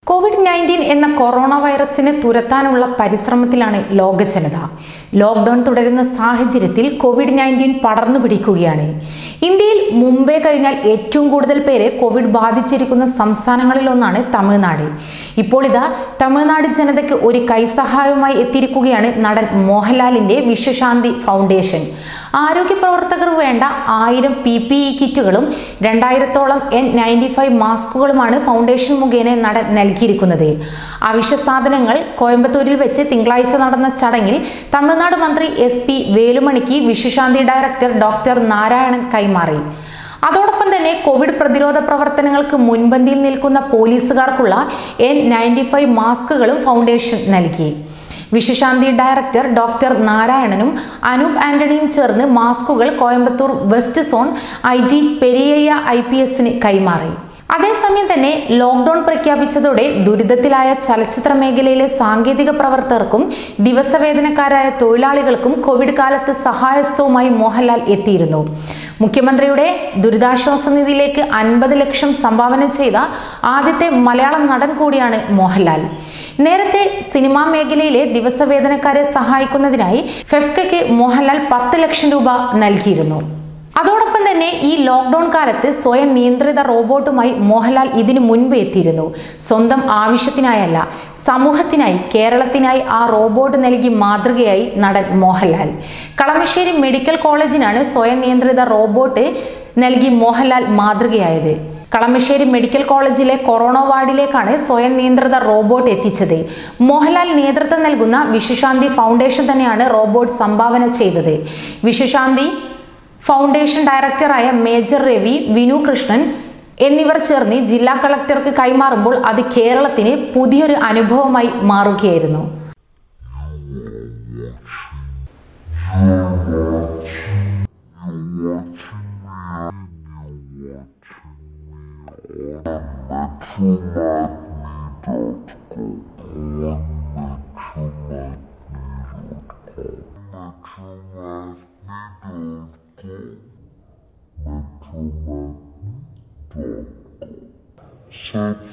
Covid nineteen എന്ന corona വൈറസിനെ തുരത്താനുള്ള പരിശ്രമത്തിലാണ് ലോക ജനത ലോക്ക്ഡൌൺ തുടരുന്ന സാഹചര്യത്തിൽ കോവിഡ് നയൻറ്റീൻ പടർന്നു പിടിക്കുകയാണ് ഇന്ത്യയിൽ മുംബൈ കഴിഞ്ഞാൽ ഏറ്റവും കൂടുതൽ പേരെ കോവിഡ് ബാധിച്ചിരിക്കുന്ന സംസ്ഥാനങ്ങളിലൊന്നാണ് തമിഴ്നാട് ഇപ്പോൾ ഇതാ തമിഴ്നാട് ജനതയ്ക്ക് ഒരു കൈസഹായവുമായി എത്തിയിരിക്കുകയാണ് നടൻ മോഹൻലാലിന്റെ വിശ്വശാന്തി ഫൗണ്ടേഷൻ ആരോഗ്യ പ്രവർത്തകർ വേണ്ട ആയിരം പി പി ഇ കിറ്റുകളും രണ്ടായിരത്തോളം എൻ നയൻറ്റി ഫൈവ് മാസ്കുകളുമാണ് ഫൗണ്ടേഷൻ മുഖേന നടൻ നൽകിയിരിക്കുന്നത് അവശ്യ സാധനങ്ങൾ കോയമ്പത്തൂരിൽ വെച്ച് തിങ്കളാഴ്ച നടന്ന ചടങ്ങിൽ തമിഴ്നാട് മന്ത്രി എസ് പി വേലുമണിക്ക് വിശ്വശാന്തി ഡയറക്ടർ ഡോക്ടർ നാരായണൻ കൈമാറി അതോടൊപ്പം തന്നെ കോവിഡ് പ്രതിരോധ പ്രവർത്തനങ്ങൾക്ക് മുൻപന്തിയിൽ നിൽക്കുന്ന പോലീസുകാർക്കുള്ള എൻ നയൻറ്റി ഫൈവ് മാസ്കുകളും ഫൗണ്ടേഷൻ നൽകി വിശ്വശാന്തി ഡയറക്ടർ ഡോക്ടർ നാരായണനും അനൂപ് ആന്റണിയും ചേർന്ന് മാസ്കുകൾ Coimbatore west zone I G Periyaiya I P എസിന് കൈമാറി അതേസമയം തന്നെ ലോക്ക്ഡൌൺ പ്രഖ്യാപിച്ചതോടെ ദുരിതത്തിലായ ചലച്ചിത്ര മേഖലയിലെ സാങ്കേതിക പ്രവർത്തകർക്കും ദിവസവേതനക്കാരായ തൊഴിലാളികൾക്കും കോവിഡ് കാലത്ത് സഹായസ്വമായി മോഹൻലാൽ എത്തിയിരുന്നു മുഖ്യമന്ത്രിയുടെ ദുരിതാശ്വാസ നിധിയിലേക്ക് അൻപത് ലക്ഷം സംഭാവന ചെയ്ത ആദ്യത്തെ മലയാളം നടൻ കൂടിയാണ് മോഹൻലാൽ നേരത്തെ സിനിമാ മേഖലയിലെ ദിവസവേതനക്കാരെ സഹായിക്കുന്നതിനായി ഫെഫ്കയ്ക്ക് മോഹൻലാൽ പത്ത് ലക്ഷം രൂപ നൽകിയിരുന്നു അതോടൊപ്പം തന്നെ ഈ ലോക്ക്ഡൌൺ കാലത്ത് സ്വയം നിയന്ത്രിത റോബോട്ടുമായി മോഹൻലാൽ ഇതിനു മുൻപ് എത്തിയിരുന്നു സ്വന്തം ആവശ്യത്തിനായല്ല സമൂഹത്തിനായി കേരളത്തിനായി ആ റോബോട്ട് നൽകി മാതൃകയായി നടൻ മോഹൻലാൽ കളമശ്ശേരി മെഡിക്കൽ കോളേജിനാണ് സ്വയം നിയന്ത്രിത റോബോട്ട് നൽകി മോഹൻലാൽ മാതൃകയായത് കളമശ്ശേരി മെഡിക്കൽ കോളേജിലെ കൊറോണ വാർഡിലേക്കാണ് സ്വയം നിയന്ത്രിത റോബോട്ട് എത്തിച്ചത് മോഹൻലാൽ നേതൃത്വം നൽകുന്ന വിശ്വശാന്തി ഫൗണ്ടേഷൻ തന്നെയാണ് റോബോട്ട് സംഭാവന ചെയ്തത് വിശ്വശാന്തി ഫൗണ്ടേഷൻ ഡയറക്ടറായ മേജർ രവി വിനു കൃഷ്ണൻ എന്നിവർ ചേർന്ന് ജില്ലാ കളക്ടർക്ക് കൈമാറുമ്പോൾ അത് കേരളത്തിന് പുതിയൊരു അനുഭവമായി മാറുകയായിരുന്നു Subscribe